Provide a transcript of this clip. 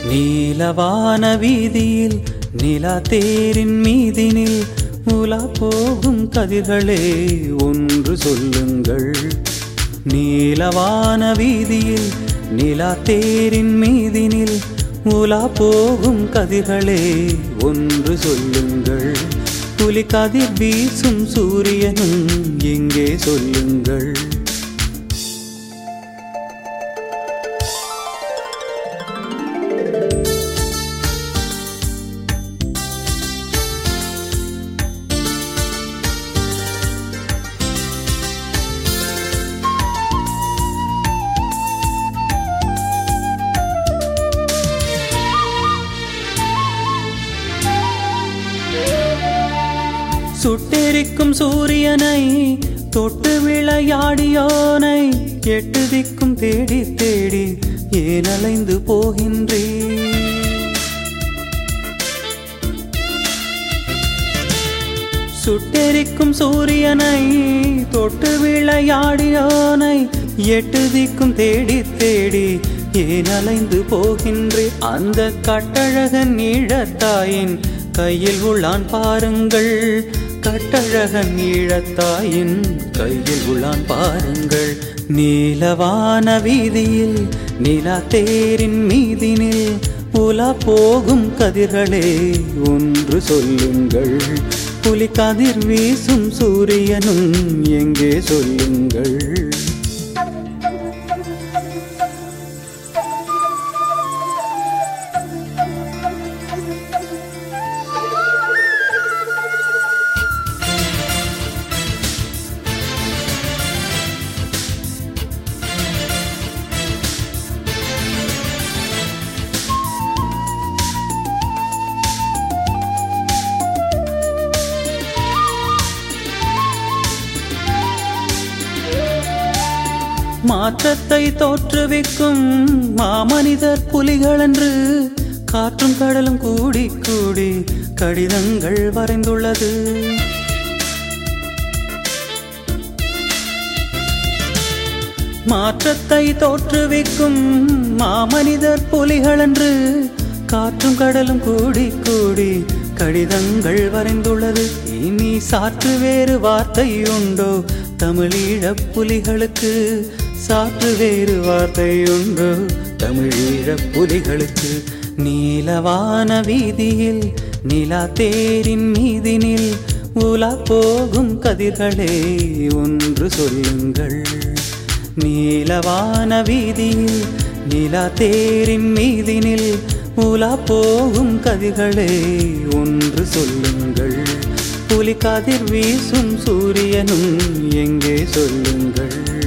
நீலவான வீதியில் நிலா தேரின் மீதினில் உலா போகும் கதிர்களே ஒன்று சொல்லுங்கள் நீலவான வீதியில் நிலா தேரின் மீதினில் உலா போகும் கதிர்களே ஒன்று சொல்லுங்கள் புலி கதிர் வீசும் சூரியனும் எங்கே சொல்லுங்கள் சுட்டெரிக்கும் சூரியனை தொட்டு விளையாடியோனை எட்டு திக்கும் தேடி தேடி ஏன் அலைந்து போகின்றே சுட்டெரிக்கும் சூரியனை தொட்டு விளையாடியோனை எட்டு திக்கும் தேடி தேடி ஏன் அலைந்து போகின்றே அந்த கட்டழகன் ஈழத்தாயின் கையில் உள்ளான் பாருங்கள் கட்டழகன் ஈழத்தாயின் கையில் உள்ளான் பாருங்கள் நீலவான வீதியில் நிலா தேரின் மீதினில் உலா போகும் கதிர்களே ஒன்று சொல்லுங்கள் புலி கதிர் வீசும் சூரியனும் எங்கே சொல்லுங்கள் மாற்றத்தை தோற்றுவிக்கும் மாமனிதர் புலிகள் என்று காற்றும் கடலும் கூடி கூடி கடிதங்கள் வரைந்துள்ளது மாற்றத்தை தோற்றுவிக்கும் மாமனிதர் புலிகள் என்று காற்றும் கடலும் கூடி கூடி கடிதங்கள் வரைந்துள்ளது இனி சாற்று வேறு வார்த்தை உண்டோ தமிழீழப் புலிகளுக்கு சாற்று வேறு வார்த்தை உண்டோ தமிழீழப் புலிகளுக்கு நீலவான வீதியில் நிலா தேரின் மீதினில் உலா போகும் கதிர்களே ஒன்று சொல்லுங்கள் நீலவான வீதியில் நிலா தேரின் மீதினில் உலா போகும் கதிர்களே ஒன்று சொல்லுங்கள் புலி கதிர் வீசும் சூரியனும் எங்கே சொல்லுங்கள்